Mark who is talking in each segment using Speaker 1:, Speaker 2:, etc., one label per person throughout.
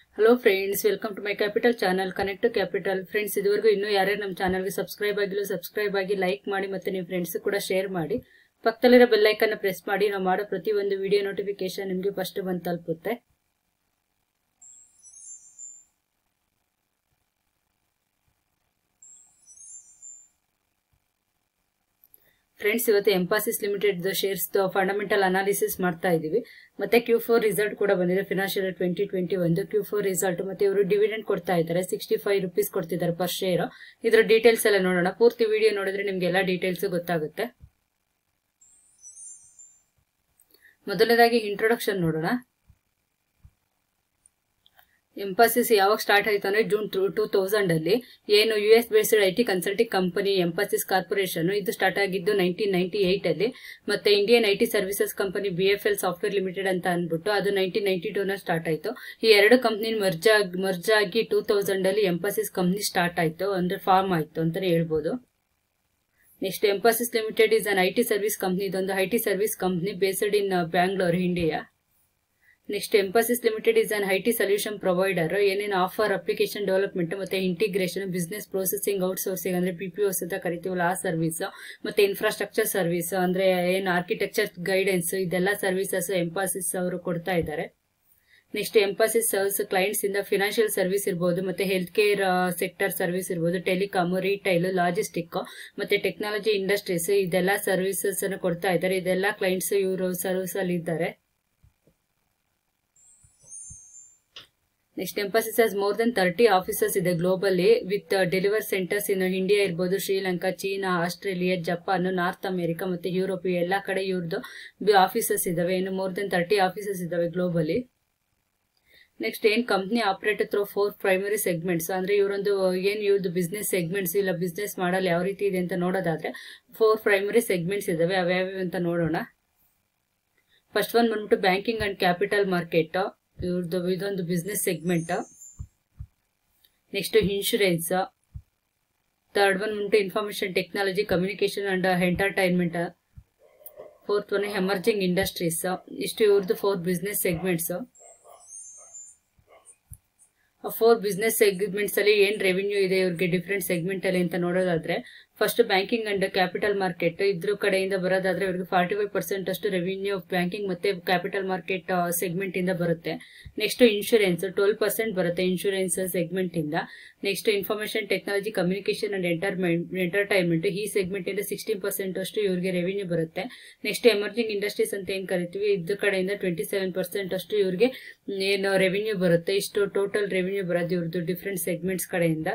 Speaker 1: hello friends welcome to my capital channel connect to capital friends ಇದುವರೆಗೂ ಇನ್ನೂ ಯಾರ್ಯಾರು ನಮ್ಮ ಚಾನಲ್ಗೆ ಸಬ್ಸ್ಕ್ರೈಬ್ ಆಗಿಲ್ಲ ಸಬ್ಸ್ಕ್ರೈಬ್ ಆಗಿ ಲೈಕ್ ಮಾಡಿ ಮತ್ತೆ ನಿಮ್ಮ ಫ್ರೆಂಡ್ಸ್ ಕೂಡ ಶೇರ್ ಮಾಡಿ ಪಕ್ಕದಲ್ಲಿರೋ ಬೆಲ್ಲೈಕನ್ನ ಪ್ರೆಸ್ ಮಾಡಿ ನಾವು ಮಾಡೋ ಪ್ರತಿ ಒಂದು ವಿಡಿಯೋ ನೋಟಿಫಿಕೇಶನ್ ನಿಮಗೆ ಫಸ್ಟ್ ಬಂದು ತಲುಪುತ್ತೆ ಫ್ರೆಂಡ್ಸ್ ಇವತ್ತು Mphasis limited shares fundamental analysis ಮಾಡ್ತಾ ಇದೀವಿ ಮತ್ತೆ ಕ್ಯೂ ಫೋರ್ ರಿಸಲ್ಟ್ ಕೂಡ ಬಂದಿದೆ ಫಿನಾನ್ಷಿಯಲ್ ಟ್ವೆಂಟಿ ಟ್ವೆಂಟಿ ಒಂದು ಕ್ಯೂ ಫೋರ್ ರಿಸಲ್ಟ್ ಮತ್ತೆ ಇವರು ಡಿವಿಡೆಂಡ್ ಕೊಡ್ತಾ ಇದ್ದಾರೆ ಸಿಕ್ಸ್ಟಿ ಫೈವ್ ರುಪೀಸ್ ಕೊಡ್ತಿದ್ದಾರೆ ಪರ್ ಶೇರ್ ಇದರ ಡೀಟೇಲ್ಸ್ ಎಲ್ಲ ನೋಡೋಣ ಪೂರ್ತಿ ವಿಡಿಯೋ ನೋಡಿದ್ರೆ ನಿಮ್ಗೆ ಎಲ್ಲ ಡೀಟೇಲ್ಸ್ ಗೊತ್ತಾಗುತ್ತೆ ಮೊದಲನೇದಾಗಿ ಇಂಟ್ರೊಡಕ್ಷನ್ ನೋಡೋಣ ಎಂಪಾಸಿಸ್ ಯಾವಾಗ ಸ್ಟಾರ್ಟ್ ಆಯ್ತು ಅಂದ್ರೆ ಜೂನ್ ಟೂ ತೌಸಂಡ್ ಅಲ್ಲಿ ಏನು U S based I T consulting company Mphasis corporation ಇದು ಸ್ಟಾರ್ಟ್ ಆಗಿದ್ದು ನೈನ್ಟೀನ್ ನೈನ್ಟಿ ಏಟ್ ಅಲ್ಲಿ ಮತ್ತೆ Indian I T services company B F L software limited ಅಂತ ಅಂದ್ಬಿಟ್ಟು ಅದು ನೈನ್ಟೀನ್ ನೈನ್ಟಿ ಟೂ ನ ಸ್ಟಾರ್ಟ್ ಆಯ್ತು ಈ ಎರಡು ಕಂಪ್ನಿ ಮರ್ಜ್ ಆಗಿ ಮರ್ಜ್ ಆಗಿ ಟೂ ತೌಸಂಡ್ ಅಲ್ಲಿ ಎಂಪಾಸಿಸ್ ಕಂಪ್ನಿ ಸ್ಟಾರ್ಟ್ ಆಯ್ತು ಅಂದ್ರೆ ಫಾರ್ಮ್ ಆಯ್ತು ಅಂತಾನೆ ಹೇಳ್ಬೋದು next Mphasis limited is an I T service company ಇದೊಂದು I T service company based in Bangalore India next Mphasis limited is an I T solution provider ಏನೇನು offer application development ಮತ್ತೆ integration business processing outsourcing ಅಂದ್ರೆ BPOs ಅಂತ ಕರಿತೀವಲ್ಲ ಆ service ಮತ್ತೆ infrastructure service ಅಂದ್ರೆ ಏನು ಆರ್ಕಿಟೆಕ್ಚರ್ ಗೈಡೆನ್ಸ್ ಇದೆಲ್ಲ ಸರ್ವಿಸಸ್ ಎಂಪಾಸಿಸ್ ಅವರು ಕೊಡ್ತಾ ಇದ್ದಾರೆ ನೆಕ್ಸ್ಟ್ ಎಂಪಾಸಿಸ್ ಸರ್ವಿಸ್ ಕ್ಲೈಂಟ್ಸ್ ಇಂದ ಫಿನಾನ್ಷಿಯಲ್ ಸರ್ವಿಸ್ ಇರ್ಬೋದು ಮತ್ತೆ ಹೆಲ್ತ್ ಕೇರ್ ಸೆಕ್ಟರ್ ಸರ್ವಿಸ್ ಇರ್ಬೋದು ಟೆಲಿಕಾಮ್ ರಿಟೈಲ್ ಲಾಜಿಸ್ಟಿಕ್ ಮತ್ತೆ ಟೆಕ್ನಾಲಜಿ ಇಂಡಸ್ಟ್ರೀಸ್ ಇದೆಲ್ಲ ಸರ್ವಿಸಸ್ ಅನ್ನು ಕೊಡ್ತಾ ಇದ್ದಾರೆ ಇದೆಲ್ಲ ಕ್ಲೈಂಟ್ಸ್ ಇವರು ಸರ್ವಿಸ್ ಅಲ್ಲಿ ಇದ್ದಾರೆ next Mphasis has more than thirty offices ಇದೆ globally with deliver centres in India ಇರ್ಬೋದು Sri Lanka China Australia Japan north America ಮತ್ತೆ ಯುರೋಪ್ ಎಲ್ಲ ಕಡೆ ಇವ್ರದ್ದು ಆಫೀಸಸ್ ಇದಾವೆ ಇನ್ನು ಮೋರ್ ದೆನ್ ತರ್ಟಿ ಆಫೀಸಸ್ ಇದಾವೆ ಗ್ಲೋಬಲಿ ನೆಕ್ಸ್ಟ್ ಏನ್ company operate through four primary segments ಅಂದ್ರೆ ಇವರೊಂದು ಏನ್ ಇವ್ರದ್ದು ಬಿಸ್ನೆಸ್ ಸೆಗ್ಮೆಂಟ್ಸ್ ಇಲ್ಲ ಬಿಸ್ನೆಸ್ ಮಾಡಲ್ ಯಾವ ರೀತಿ ಇದೆ ಅಂತ ನೋಡೋದಾದ್ರೆ ಫೋರ್ ಪ್ರೈಮರಿ ಸೆಗ್ಮೆಂಟ್ಸ್ ಇದಾವೆ ಅವ್ಯಾವ ಅಂತ ನೋಡೋಣ ಫಸ್ಟ್ ಒನ್ ಬಂದ್ಬಿಟ್ಟು ಬ್ಯಾಂಕಿಂಗ್ ಅಂಡ್ ಕ್ಯಾಪಿಟಲ್ ಮಾರ್ಕೆಟ್ ಇವ್ರದ್ದು ಇದೊಂದು business segment next insurance third one ಬಂದ್ಬಿಟ್ಟು information technology communication and entertainment fourth one emerging industries ಇಷ್ಟು ಇವ್ರದ್ದು four business segments four business segments ಅಲ್ಲಿ ಏನ್ ರೆವಿನ್ಯೂ ಇದೆ ಇವ್ರಿಗೆ ಡಿಫ್ರೆಂಟ್ ಸೆಗ್ಮೆಂಟ್ ಅಲ್ಲಿ ಅಂತ ನೋಡೋದಾದ್ರೆ first banking and capital market ಇದ್ರ ಕಡೆಯಿಂದ ಬರೋದಾದ್ರೆ ಇವ್ರಿಗೆ ಫಾರ್ಟಿ ಫೈವ್ ಪರ್ಸೆಂಟ್ ಅಷ್ಟು ರೆವಿನ್ಯೂ ಬ್ಯಾಂಕಿಂಗ್ ಮತ್ತೆ ಕ್ಯಾಪಿಟಲ್ ಮಾರ್ಕೆಟ್ ಸೆಗ್ಮೆಂಟ್ ಇಂದ ಬರುತ್ತೆ ನೆಕ್ಸ್ಟ್ ಇನ್ಶೂರೆನ್ಸ್ ಟ್ವೆಲ್ ಪರ್ಸೆಂಟ್ ಬರುತ್ತೆ ಇನ್ಶೂರೆನ್ಸ್ ಸೆಗ್ಮೆಂಟ್ ಇಂದ next information technology communication and entertainment ಈ ಸೆಗ್ಮೆಂಟ್ ಇಂದ ಸಿಕ್ಸ್ಟೀನ್ ಪರ್ಸೆಂಟ್ ಅಷ್ಟು ಇವ್ರಿಗೆ ರೆವಿನ್ಯೂ ಬರುತ್ತೆ ನೆಕ್ಸ್ಟ್ ಎಮರ್ಜಿಂಗ್ ಇಂಡಸ್ಟ್ರೀಸ್ ಅಂತ ಏನ್ ಕರಿತೀವಿ ಇದ್ರ ಕಡೆಯಿಂದ ಟ್ವೆಂಟಿ ಸೆವೆನ್ ಪರ್ಸೆಂಟ್ ಅಷ್ಟು ಇವ್ರಿಗೆ ಏನು ರೆವಿನ್ಯೂ ಬರುತ್ತೆ ಇಷ್ಟು ಟೋಟಲ್ ರೆವಿನ್ಯೂ ಬರೋದು ಇವ್ರದ್ದು ಡಿಫ್ರೆಂಟ್ ಸೆಗ್ಮೆಂಟ್ಸ್ ಕಡೆಯಿಂದ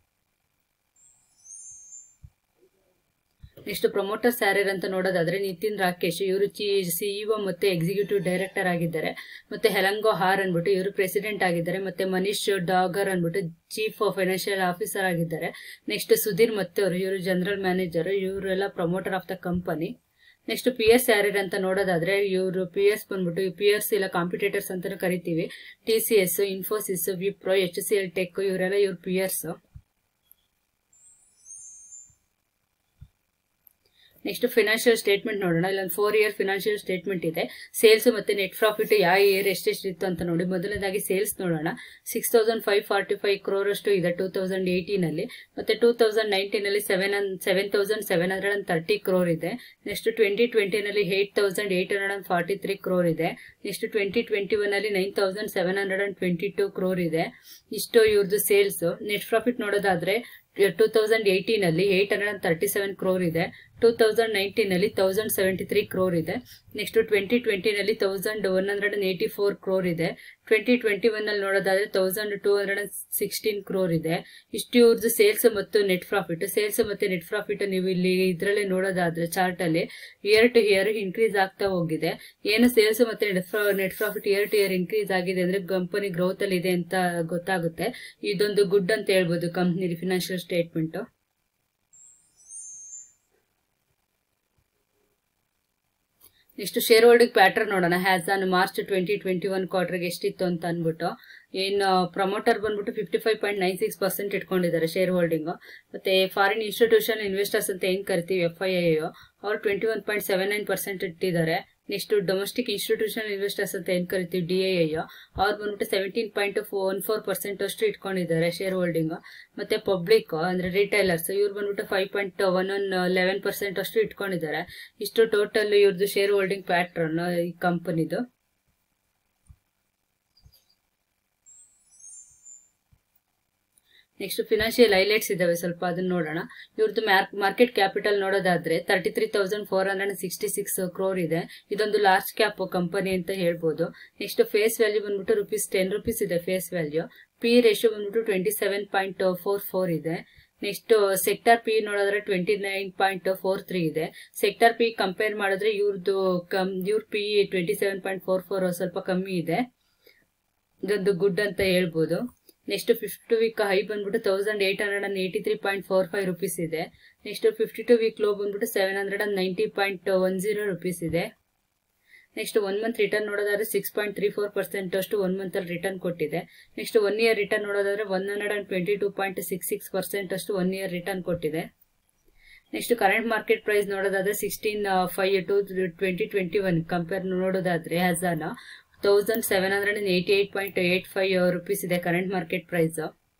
Speaker 1: ನೆಕ್ಸ್ಟ್ ಪ್ರಮೋಟರ್ಸ್ ಯಾರ್ಯಾರು ಅಂತ ನೋಡೋದಾದ್ರೆ ನಿತಿನ್ ರಾಕೇಶ್ ಇವರು ಸಿಇಒ ಮತ್ತೆ ಎಕ್ಸಿಕ್ಯೂಟಿವ್ ಡೈರೆಕ್ಟರ್ ಆಗಿದ್ದಾರೆ ಮತ್ತೆ ಹೆಲಂಗೋ ಹಾರ್ ಅನ್ಬಿಟ್ಟು ಇವರು ಪ್ರೆಸಿಡೆಂಟ್ ಆಗಿದ್ದಾರೆ ಮತ್ತೆ ಮನೀಶ್ ಡಾಗರ್ ಅನ್ಬಿಟ್ಟು ಚೀಫ್ ಫೈನಾನ್ಷಿಯಲ್ ಆಫೀಸರ್ ಆಗಿದ್ದಾರೆ ನೆಕ್ಸ್ಟ್ ಸುಧೀರ್ ಮತ್ತೆ ಅವರು ಇವರು ಜನರಲ್ ಮ್ಯಾನೇಜರ್ ಇವರೆಲ್ಲ promoter of the company next peers ಯಾರ್ಯಾರು ಅಂತ ನೋಡೋದಾದ್ರೆ ಇವರು ಪಿ ಎಸ್ ಬಂದ್ಬಿಟ್ಟು ಪಿ ಎಸ್ ಇಲ್ಲ ಕಾಂಪಿಟೇಟರ್ಸ್ ಅಂತಾನು ಕರಿತೀವಿ T C S Infosys Wipro H C L tech ಇವರೆಲ್ಲ ಇವ್ರ peers next financial statement ನೋಡೋಣ ಇಲ್ಲೊಂದು ಫೋರ್ ಇಯರ್ ಫಿನಾನ್ಷಿಯಲ್ ಸ್ಟೇಟ್ಮೆಂಟ್ ಇದೆ ಸೇಲ್ಸ್ ಮತ್ತೆ ನೆಟ್ ಪ್ರಾಫಿಟ್ ಯಾವ ಇಯರ್ ಎಷ್ಟೆಷ್ಟು ಇತ್ತು ಅಂತ ನೋಡಿ ಮೊದಲನೇದಾಗಿ ಸೇಲ್ಸ್ ನೋಡೋಣ six thousand five forty five crore ಅಷ್ಟು ಇದೆ ಟೂ ತೌಸಂಡ್ ಏಯ್ಟೀನ್ ಅಲ್ಲಿ ಮತ್ತೆ ಟೂ ತೌಸಂಡ್ ನೈನ್ಟೀನ್ ಅಲ್ಲಿ seven seven thousand seven hundred and thirty crore ಇದೆ ನೆಕ್ಸ್ಟ್ ಟ್ವೆಂಟಿ ಟ್ವೆಂಟಿನಲ್ಲಿ eight thousand eight hundred and forty three crore ಇದೆ ನೆಕ್ಸ್ಟ್ ಟ್ವೆಂಟಿ ಟ್ವೆಂಟಿ ಒನ್ ಅಲ್ಲಿ nine thousand seven hundred and twenty two crore ಇದೆ ಇಷ್ಟು ಇವ್ರದ್ದು ಸೇಲ್ಸ್ ನೆಟ್ ಪ್ರಾಫಿಟ್ ನೋಡೋದಾದ್ರೆ two thousand eighteen ಅಲ್ಲಿ eight hundred and thirty seven crore ಇದೆ two thousand nineteen ಅಲ್ಲಿ thousand seventy three crore ಇದೆ ನೆಕ್ಸ್ಟ್ ಟ್ವೆಂಟಿ ಟ್ವೆಂಟಿನಲ್ಲಿ thousand one hundred and eighty four crore ಇದೆ ಟ್ವೆಂಟಿ ಟ್ವೆಂಟಿ ಒನ್ ಅಲ್ಲಿ ನೋಡೋದಾದ್ರೆ thousand two hundred and sixteen crore ಇದೆ ಇಷ್ಟು ಇವ್ರದ್ದು ಸೇಲ್ಸ್ ಮತ್ತು ನೆಟ್ ಪ್ರಾಫಿಟ್ ಸೇಲ್ಸ್ ಮತ್ತೆ ನೆಟ್ ಪ್ರಾಫಿಟ್ ನೀವು ಇಲ್ಲಿ ಇದರಲ್ಲೇ ನೋಡೋದಾದ್ರೆ ಚಾರ್ಟ್ ಅಲ್ಲಿ ಇಯರ್ ಟು ಇಯರ್ ಇನ್ಕ್ರೀಸ್ ಆಗ್ತಾ ಹೋಗಿದೆ ಏನು ಸೇಲ್ಸ್ ಮತ್ತೆ net profit year to year increase ಆಗಿದೆ ಅಂದ್ರೆ ಕಂಪನಿ ಗ್ರೋತ್ ಅಲ್ಲಿ ಇದೆ ಅಂತ ಗೊತ್ತಾಗುತ್ತೆ ಇದೊಂದು ಗುಡ್ ಅಂತ ಹೇಳ್ಬೋದು company financial statement next shareholding pattern ನೋಡೋಣ as on March twenty twenty one ಕ್ವಾರ್ಟರ್ಗೆ ಎಷ್ಟಿತ್ತು ಅಂತ ಅಂದ್ಬಿಟ್ಟು ಏನು ಪ್ರಮೋಟರ್ ಬಂದ್ಬಿಟ್ಟು fifty five point nine six percent ಇಟ್ಕೊಂಡಿದ್ದಾರೆ ಶೇರ್ ಹೋಲ್ಡಿಂಗ್ ಮತ್ತೆ ಫಾರಿನ್ ಇನ್ಸ್ಟಿಟ್ಯೂಷನ್ ಇನ್ವೆಸ್ಟರ್ಸ್ ಅಂತ ಏನ್ ಕರಿತೀವಿ ಎಫ್ ಐ ಐ ಅವ್ರು twenty one point seven nine percent ಇಟ್ಟಿದ್ದಾರೆ ನೆಕ್ಸ್ಟ್ ಡೊಮೆಸ್ಟಿಕ್ ಇನ್ಸ್ಟಿಟ್ಯೂಷನಲ್ ಇನ್ವೆಸ್ಟರ್ಸ್ ಅಂತ ಏನ್ ಕರಿತೀವಿ ಡಿ ಐ ಅವ್ರು ಬಂದ್ಬಿಟ್ಟು seventeen point one four percent ಅಷ್ಟು ಇಟ್ಕೊಂಡಿದ್ದಾರೆ ಶೇರ್ ಹೋಲ್ಡಿಂಗ್ ಮತ್ತೆ ಪಬ್ಲಿಕ್ ಅಂದ್ರೆ ರಿಟೈಲರ್ಸ್ ಇವ್ರು ಬಂದ್ಬಿಟ್ಟು five point one one eleven percent ಅಷ್ಟು ಇಟ್ಕೊಂಡಿದ್ದಾರೆ ಇಷ್ಟು ಟೋಟಲ್ ಇವ್ರದ್ದು ಶೇರ್ ಹೋಲ್ಡಿಂಗ್ ಪ್ಯಾಟ್ರನ್ ಈ ಕಂಪನಿದು ನೆಕ್ಸ್ಟ್ ಫಿನಾನ್ಷಿಯಲ್ ಹೈಲೈಟ್ಸ್ ಇದಾವೆ ಸ್ವಲ್ಪ ಅದನ್ನ ನೋಡೋಣ ಇವ್ರದ್ದು ಮಾರ್ಕೆಟ್ ಕ್ಯಾಪಿಟಲ್ ನೋಡೋದಾದ್ರೆ thirty three thousand four hundred sixty six crore ಇದೆ ಇದೊಂದು ಲಾರ್ಜ್ ಕ್ಯಾಪ್ ಕಂಪನಿ ಅಂತ ಹೇಳ್ಬೋದು ನೆಕ್ಸ್ಟ್ ಫೇಸ್ ವ್ಯಾಲ್ಯೂ ಬಂದ್ಬಿಟ್ಟು ರುಪೀಸ್ ಟೆನ್ ರುಪೀಸ್ ಇದೆ ಫೇಸ್ ವ್ಯಾಲ್ಯೂ ಪಿ ರೇಷಿಯೋ ಬಂದ್ಬಿಟ್ಟು twenty seven point four four ಇದೆ ನೆಕ್ಸ್ಟ್ ಸೆಕ್ಟರ್ ಪಿ ನೋಡಿದ್ರೆ twenty nine point four three ಇದೆ ಸೆಕ್ಟರ್ ಪಿ ಕಂಪೇರ್ ಮಾಡಿದ್ರೆ ಇವ್ರದ್ದು ಇವ್ರ P twenty seven point four four ಸ್ವಲ್ಪ ಕಮ್ಮಿ ಇದೆ ಇದೊಂದು ಗುಡ್ ಅಂತ ಹೇಳ್ಬೋದು ನೆಕ್ಸ್ಟ್ ಫಿಫ್ಟಿ ವೀಕ್ ಹೈ ಬಂದ್ಬಿಟ್ಟು thousand eight hundred and eighty three point four five rupees ಇದೆ next fifty two week low ಬಂದ್ಬಿಟ್ಟು seven hundred and ninety point one zero rupees ಇದೆ ನೆಕ್ಸ್ಟ್ ಒನ್ ಮಂತ್ ರಿಟರ್ನ್ ನೋಡೋದಾದ್ರೆ six point three four percent ಅಷ್ಟು one month ಅಲ್ಲಿ return ಕೊಟ್ಟಿದೆ next one year return ನೋಡೋದಾದ್ರೆ one hundred and twenty two point six six percent ಅಷ್ಟು one year return ಕೊಟ್ಟಿದೆ next current market price ನೋಡೋದಾದ್ರೆ sixteen five two twenty twenty one compare ನೋಡೋದಾದ್ರೆ ಹಜಾನ thousand seven hundred and eighty eight point eight five rupees ಇದೆ current market price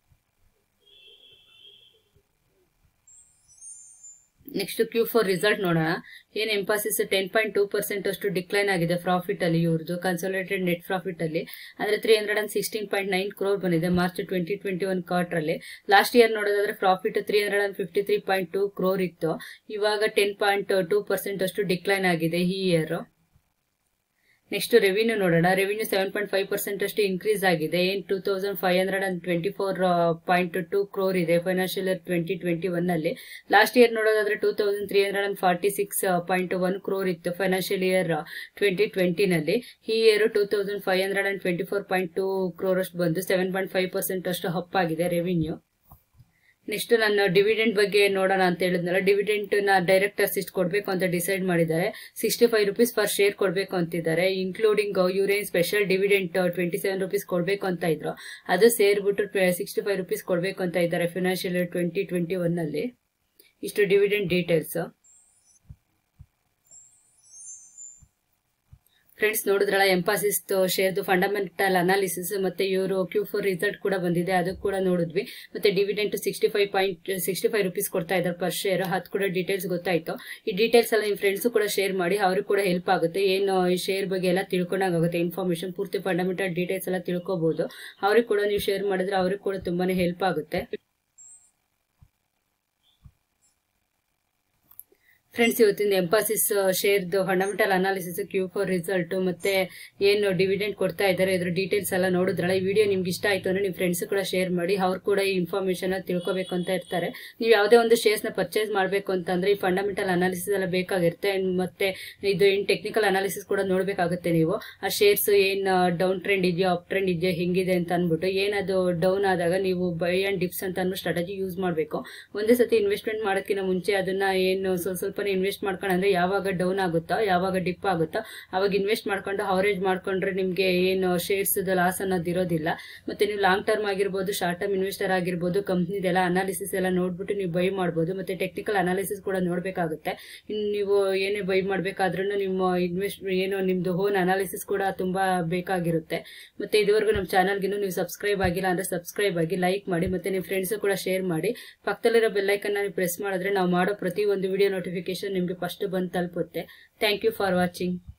Speaker 1: next Q four result ನೋಡೋಣ ಏನ್ Mphasis ten point two percent ಅಷ್ಟು decline ಆಗಿದೆ profit ಅಲ್ಲಿ ಇವ್ರದ್ದು consolidated net profit ಅಲ್ಲಿ ಅಂದ್ರೆ three hundred and sixteen point nine crore ಬಂದಿದೆ March twenty twenty one quarter ಅಲ್ಲಿ ಲಾಸ್ಟ್ ಇಯರ್ ನೋಡೋದಾದ್ರೆ profit three hundred and fifty three point two crore ಇತ್ತು ಇವಾಗ ಟೆನ್ ಪಾಯಿಂಟ್ ಟೂ ಪರ್ಸೆಂಟ್ ಅಷ್ಟು ಡಿಕ್ಲೈನ್ ಆಗಿದೆ ಈ ಇಯರ್ ನೆಕ್ಸ್ಟ್ ರೆವಿನ್ಯೂ ನೋಡೋಣ revenue seven point five percent ಅಷ್ಟು ಇನ್ಕ್ರೀಸ್ ಆಗಿದೆ ಏನ್ two thousand five hundred and twenty four point two crore ಇದೆ financial year twenty twenty one ಅಲ್ಲಿ ಲಾಸ್ಟ್ ಇಯರ್ ನೋಡೋದಾದ್ರೆ two thousand three hundred and forty six point one crore ಇತ್ತು financial year twenty ಟ್ವೆಂಟಿನಲ್ಲಿ ಈ year two thousand five hundred and twenty four point two crore ಅಷ್ಟು ಬಂದು seven point five percent ಅಷ್ಟು ಹಪ್ ಆಗಿದೆ revenue next ನಾನು ಡಿವಿಡೆಂಡ್ ಬಗ್ಗೆ ನೋಡೋಣ ಅಂತ ಹೇಳಿದ್ನಲ್ಲ ಡಿವಿಡೆಂಟ್ ನ ಡೈರೆಕ್ಟರ್ಸ್ ಇಷ್ಟು ಕೊಡಬೇಕು ಅಂತ ಡಿಸೈಡ್ ಮಾಡಿದ್ದಾರೆ sixty five rupees per share ಕೊಡಬೇಕು ಅಂತಿದ್ದಾರೆ ಇನ್ಕ್ಲೂಡಿಂಗ್ ಯೂರೇನ್ special dividend twenty seven rupees ಕೊಡಬೇಕು ಅಂತ ಇದ್ರು ಅದು ಸೇರ್ಬಿಟ್ಟು ಸಿಕ್ಸ್ಟಿ ಫೈವ್ ರುಪೀಸ್ ಕೊಡಬೇಕು ಅಂತ ಇದ್ದಾರೆ financial year twenty twenty one ಅಲ್ಲಿ ಇಷ್ಟು ಡಿವಿಡೆಂಟ್ ಡೀಟೇಲ್ಸ್ ಫ್ರೆಂಡ್ಸ್ ನೋಡಿದ್ರಲ್ಲ ಎಂಪಾಸಿಸ್ ಶೇರ್ದು ಫಂಡಮೆಂಟಲ್ ಅನಾಲಿಸಿಸ್ ಮತ್ತೆ ಇವರು ಕ್ಯೂ ಫೋರ್ ರಿಸಲ್ಟ್ ಕೂಡ ಬಂದಿದೆ ಅದು ಕೂಡ ನೋಡಿದ್ವಿ ಮತ್ತೆ dividend sixty five point sixty five rupees ಕೊಡ್ತಾ ಇದ್ದಾರೆ ಪರ್ ಶೇರ್ ಅದು ಕೂಡ ಡೀಟೇಲ್ಸ್ ಗೊತ್ತಾಯ್ತು ಈ ಡೀಟೇಲ್ಸ್ ಎಲ್ಲ ನಿಮ್ಮ ಫ್ರೆಂಡ್ಸ್ ಕೂಡ ಶೇರ್ ಮಾಡಿ ಅವ್ರಿಗೆ ಕೂಡ ಹೆಲ್ಪ್ ಆಗುತ್ತೆ ಏನು ಈ ಶೇರ್ ಬಗ್ಗೆ ಎಲ್ಲ ತಿಳ್ಕೊಂಡಾಗುತ್ತೆ ಇನ್ಫಾರ್ಮೇಶನ್ ಪೂರ್ತಿ ಫಂಡಮೆಂಟಲ್ ಡೀಟೇಲ್ಸ್ ಎಲ್ಲ ತಿಳ್ಕೋಬಹುದು ಅವ್ರಿಗೆ ಕೂಡ ನೀವು ಶೇರ್ ಮಾಡಿದ್ರೆ ಅವ್ರಿಗೆ ಕೂಡ ತುಂಬಾನೇ ಹೆಲ್ಪ್ ಆಗುತ್ತೆ ಫ್ರೆಂಡ್ಸ್ ಇವತ್ತಿನ ಎಂಪಾಸಿಸ್ ಶೇರ್ದು fundamental analysis Q four result ಮತ್ತೆ ಏನು ಡಿವಿಡೆಂಡ್ ಕೊಡ್ತಾ ಇದ್ದಾರೆ ಇದ್ರ ಡೀಟೇಲ್ಸ್ ಎಲ್ಲ ನೋಡಿದ್ರಲ್ಲ ಈ ವಿಡಿಯೋ ನಿಮ್ಗೆ ಇಷ್ಟ ಆಯ್ತು ಅಂದ್ರೆ ನಿಮ್ಮ ಫ್ರೆಂಡ್ಸ್ ಕೂಡ ಶೇರ್ ಮಾಡಿ ಅವ್ರು ಕೂಡ ಈ ಇನ್ಫಾರ್ಮೇಶನ್ ತಿಳ್ಕೊಬೇಕು ಅಂತ ಇರ್ತಾರೆ ನೀವು ಯಾವುದೇ ಒಂದು ಶೇರ್ಸ್ ನ ಪರ್ಚೇಸ್ ಮಾಡಬೇಕು ಅಂತಂದ್ರೆ ಈ ಫಂಡಮೆಂಟಲ್ ಅನಾಲಿಸಿಸ್ ಎಲ್ಲ ಬೇಕಾಗಿರುತ್ತೆ ಮತ್ತೆ ಇದು ಏನ್ ಟೆಕ್ನಿಕಲ್ ಅನಾಲಿಸಿಸ್ ಕೂಡ ನೋಡ್ಬೇಕಾಗುತ್ತೆ ನೀವು ಆ ಶೇರ್ಸ್ ಏನ್ ಡೌನ್ ಟ್ರೆಂಡ್ ಇದೆಯೋ ಅಪ್ ಟ್ರೆಂಡ್ ಇದೆಯೋ ಹೆಂಗಿದೆ ಅಂತ ಅನ್ಬಿಟ್ಟು ಏನದು ಡೌನ್ ಆದಾಗ ನೀವು ಬೈ ಅಂಡ್ ಡಿಪ್ಸ್ ಅಂತ ಅನ್ನೋ ಸ್ಟ್ರಾಟಜಿ ಯೂಸ್ ಮಾಡಬೇಕು ಒಂದೇ ಸತಿ ಇನ್ವೆಸ್ಟ್ಮೆಂಟ್ ಮಾಡೋದಕ್ಕಿಂತ ಮುಂಚೆ ಅದನ್ನ ಏನು ಸ್ವಲ್ಪ ಸ್ವಲ್ಪ ಇನ್ವೆಸ್ಟ್ ಮಾಡ್ಕೊಂಡು ಅಂದ್ರೆ ಯಾವಾಗ ಡೌನ್ ಆಗುತ್ತೋ ಯಾವಾಗ ಡಿಪ್ ಆಗುತ್ತೋ ಅವಾಗ ಇನ್ವೆಸ್ಟ್ ಮಾಡ್ಕೊಂಡು ಅವರೇಜ್ ಮಾಡ್ಕೊಂಡ್ರೆ ನಿಮ್ಗೆ ಏನು ಶೇರ್ಸ್ ಲಾಸ್ ಅನ್ನೋದು ಇರೋದಿಲ್ಲ ಮತ್ತೆ ನೀವು ಲಾಂಗ್ ಟರ್ಮ್ ಆಗಿರ್ಬೋದು ಶಾರ್ಟ್ ಟರ್ಮ್ ಇನ್ವೆಸ್ಟರ್ ಆಗಿರ್ಬೋದು ಕಂಪ್ನಿದೆಲ್ಲ ಅನಾಲಿಸಿಸ್ ಎಲ್ಲ ನೋಡ್ಬಿಟ್ಟು ನೀವು ಬೈ ಮಾಡ್ಬೋದು ಮತ್ತೆ ಟೆಕ್ನಿಕಲ್ ಅನಾಲಿಸಿಸ್ ಕೂಡ ನೋಡ್ಬೇಕಾಗುತ್ತೆ ಇನ್ನು ನೀವು ಏನೇ ಬೈ ಮಾಡ್ಬೇಕಾದ್ರೂ ನಿಮ್ಮ ಇನ್ವೆಸ್ಟ್ ಏನೋ ನಿಮ್ದು ಹೋನ್ ಅನಾಲಿಸಿಸ್ ಕೂಡ ತುಂಬಾ ಬೇಕಾಗಿರುತ್ತೆ ಮತ್ತೆ ಇದುವರೆಗೂ ನಮ್ಮ ಚಾನಲ್ಗಿನ್ನು ನೀವು ಸಬ್ಸ್ಕ್ರೈಬ್ ಆಗಿಲ್ಲ ಅಂದ್ರೆ ಸಬ್ಸ್ಕ್ರೈಬ್ ಆಗಿ ಲೈಕ್ ಮಾಡಿ ಮತ್ತೆ ನಿಮ್ಮ ಫ್ರೆಂಡ್ಸ್ ಕೂಡ ಶೇರ್ ಮಾಡಿ ಪಕ್ಕದಲ್ಲಿರೋ ಬೆಲ್ಲೈಕನ್ ನೀವು ಪ್ರೆಸ್ ಮಾಡಿದ್ರೆ ನಾವು ಮಾಡೋ ಪ್ರತಿ ಒಂದು ವಿಡಿಯೋ ನೋಟಿಫಿಕೇಶನ್ ನಿಮಗೆ ಫಸ್ಟ್ ಬಂದು ತಲುಪುತ್ತೆ ಥ್ಯಾಂಕ್ ಯು ಫಾರ್ ವಾಚಿಂಗ್